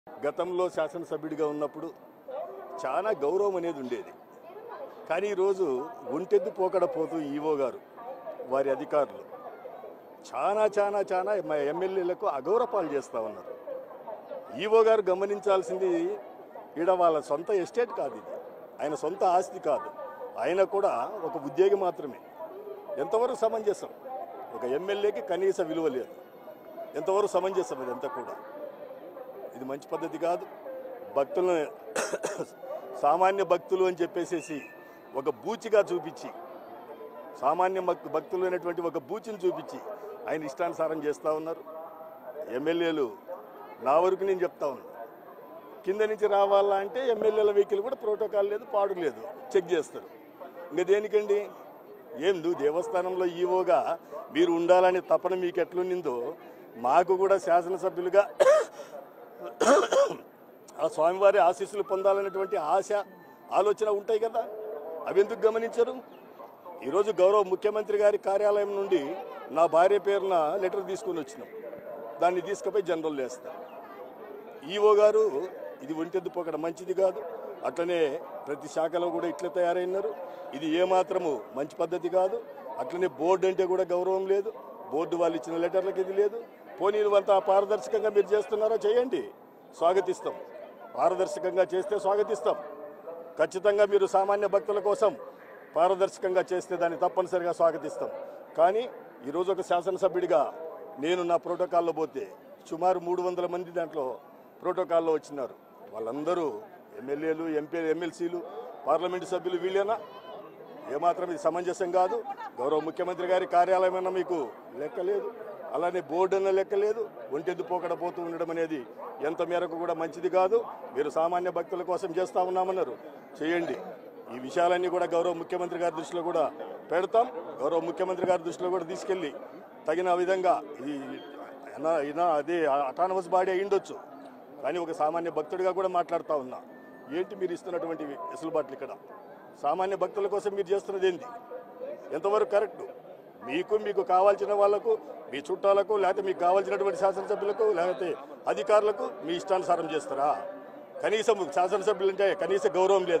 గతంలో శాసనసభ్యుడిగా ఉన్నప్పుడు చాలా గౌరవం అనేది ఉండేది కానీ ఈరోజు ఒంటెద్దు పోకడ పోతూ ఈవో గారు వారి అధికారులు చాలా చాలా చాలా మా ఎమ్మెల్యేలకు అగౌరపాలు చేస్తూ ఉన్నారు ఈవో గారు గమనించాల్సింది ఈడ వాళ్ళ సొంత ఎస్టేట్ కాదు ఇది ఆయన సొంత ఆస్తి కాదు ఆయన కూడా ఒక ఉద్యోగి మాత్రమే ఎంతవరకు సమంజసం ఒక ఎమ్మెల్యేకి కనీస విలువ లేదు ఎంతవరకు సమంజసం ఇదంతా కూడా ఇది మంచి పద్ధతి కాదు భక్తులను సామాన్య భక్తులు అని చెప్పేసేసి ఒక బూచిగా చూపించి సామాన్య భక్- భక్తులు అనేటువంటి ఒక బూచిని చూపించి ఆయన ఇష్టానుసారం చేస్తూ ఉన్నారు ఎమ్మెల్యేలు నా వరకు నేను చెప్తా ఉన్నాను కింద నుంచి రావాలా అంటే ఎమ్మెల్యేల వెహికల్ కూడా ప్రోటోకాల్ లేదు పాడు లేదు చెక్ చేస్తారు ఇంకా దేనికండి ఏం నువ్వు దేవస్థానంలో ఈవోగా మీరు ఉండాలనే తపన మీకు ఎట్లుండిందో మాకు కూడా శాసనసభ్యులుగా ఆ స్వామివారి ఆశీస్సులు పొందాలనేటువంటి ఆశ ఆలోచన ఉంటాయి కదా అవి ఎందుకు గమనించరు ఈరోజు గౌరవ ముఖ్యమంత్రి గారి కార్యాలయం నుండి నా భార్య పేరున లెటర్ తీసుకుని వచ్చినాం దాన్ని తీసుకుపోయి జనరల్ వేస్తాం ఈఓ గారు ఇది ఒంటెద్దు పోకడ మంచిది కాదు అట్లనే ప్రతి శాఖలో కూడా ఇట్లా తయారైనారు ఇది ఏమాత్రము మంచి పద్ధతి కాదు అట్లనే బోర్డు అంటే కూడా గౌరవం లేదు బోర్డు వాళ్ళు ఇచ్చిన లెటర్లకు ఇది లేదు పోనీ అంతా పారదర్శకంగా మీరు చేస్తున్నారో చేయండి స్వాగతిస్తాం పారదర్శకంగా చేస్తే స్వాగతిస్తాం ఖచ్చితంగా మీరు సామాన్య భక్తుల కోసం పారదర్శకంగా చేస్తే దాన్ని తప్పనిసరిగా స్వాగతిస్తాం కానీ ఈరోజు ఒక శాసనసభ్యుడిగా నేను నా ప్రోటోకాల్లో పోతే సుమారు మూడు వందల మంది దాంట్లో ప్రోటోకాల్లో వచ్చినారు వాళ్ళందరూ ఎమ్మెల్యేలు ఎంపీ ఎమ్మెల్సీలు పార్లమెంటు సభ్యులు వీళ్ళేనా ఏమాత్రం ఇది సమంజసం కాదు గౌరవ ముఖ్యమంత్రి గారి కార్యాలయం అన్న మీకు లెక్క లేదు అలానే బోర్డు అన్న లెక్క లేదు ఒంటెద్దు పోకడ పోతూ ఉండడం అనేది ఎంత మేరకు కూడా మంచిది కాదు మీరు సామాన్య భక్తుల కోసం చేస్తా ఉన్నామన్నారు చేయండి ఈ విషయాలన్నీ కూడా గౌరవ ముఖ్యమంత్రి గారి దృష్టిలో కూడా పెడతాం గౌరవ ముఖ్యమంత్రి గారి దృష్టిలో కూడా తీసుకెళ్ళి తగిన విధంగా ఈ అనా- ఈయన అదే అటానమస్ బాడీ అయ్యిండొచ్చు కానీ ఒక సామాన్య భక్తుడిగా కూడా మాట్లాడుతూ ఉన్నా ఏంటి మీరు ఇస్తున్నటువంటి వెసులుబాట్లు ఇక్కడ సామాన్య భక్తుల కోసం మీరు చేస్తున్నది ఏంది ఎంతవరకు కరెక్ట్ మీకు మీకు కావాల్సిన వాళ్లకు మీ చుట్టాలకు లేకపోతే మీకు కావాల్సినటువంటి శాసనసభ్యులకు లేకపోతే అధికారులకు మీ ఇష్టానుసారం చేస్తారా కనీసం శాసనసభ్యులు అంటే కనీస గౌరవం లేదు